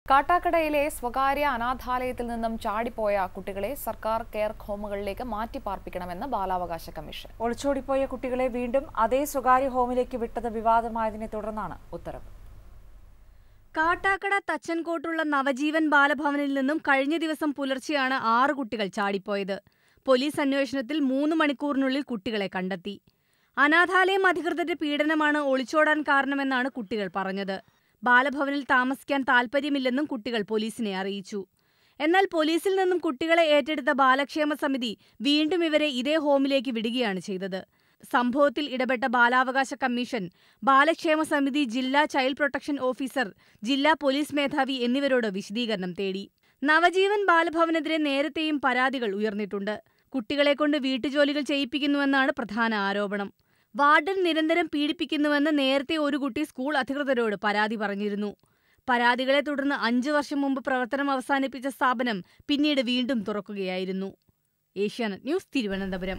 കാട്ടാക്കടയിലെ സ്വകാര്യ അനാഥാലയത്തിൽ നിന്നും ചാടിപ്പോയ കുട്ടികളെ സർക്കാർ കെയർ ഹോമുകളിലേക്ക് മാറ്റിപ്പാർപ്പിക്കണമെന്ന് ബാലാവകാശ കമ്മീഷൻ ഒളിച്ചോടിപ്പോയ കുട്ടികളെ വീണ്ടും അതേ സ്വകാര്യ ഹോമിലേക്ക് വിട്ടത് വിവാദമായതിനെ തുടർന്നാണ് ഉത്തരവ് കാട്ടാക്കട തച്ചൻകോട്ടുള്ള നവജീവൻ ബാലഭവനിൽ നിന്നും കഴിഞ്ഞ ദിവസം പുലർച്ചെയാണ് ആറ് കുട്ടികൾ ചാടിപ്പോയത് പോലീസ് അന്വേഷണത്തിൽ മൂന്ന് മണിക്കൂറിനുള്ളിൽ കുട്ടികളെ കണ്ടെത്തി അനാഥാലയം അധികൃതരുടെ പീഡനമാണ് ഒളിച്ചോടാൻ കാരണമെന്നാണ് കുട്ടികൾ പറഞ്ഞത് ബാലഭവനിൽ താമസിക്കാൻ താൽപ്പര്യമില്ലെന്നും കുട്ടികൾ പോലീസിനെ അറിയിച്ചു എന്നാൽ പോലീസിൽ നിന്നും കുട്ടികളെ ഏറ്റെടുത്ത ബാലക്ഷേമ സമിതി വീണ്ടും ഇവരെ ഇതേ ഹോമിലേക്ക് വിടുകയാണ് ചെയ്തത് സംഭവത്തിൽ ഇടപെട്ട ബാലാവകാശ കമ്മീഷൻ ബാലക്ഷേമ സമിതി ജില്ലാ ചൈൽഡ് പ്രൊട്ടക്ഷൻ ഓഫീസർ ജില്ലാ പോലീസ് മേധാവി എന്നിവരോട് വിശദീകരണം തേടി നവജീവൻ ബാലഭവനെതിരെ നേരത്തെയും പരാതികൾ ഉയർന്നിട്ടുണ്ട് കുട്ടികളെ കൊണ്ട് വീട്ടുജോലികൾ ചെയ്യിപ്പിക്കുന്നുവെന്നാണ് പ്രധാന ആരോപണം വാർഡൻ നിരന്തരം പീഡിപ്പിക്കുന്നുവെന്ന് നേരത്തെ ഒരു കുട്ടി സ്കൂൾ അധികൃതരോട് പരാതി പറഞ്ഞിരുന്നു പരാതികളെ തുടർന്ന് അഞ്ചു വർഷം മുമ്പ് പ്രവർത്തനം അവസാനിപ്പിച്ച സ്ഥാപനം പിന്നീട് വീണ്ടും തുറക്കുകയായിരുന്നു ഏഷ്യാനെറ്റ് ന്യൂസ് തിരുവനന്തപുരം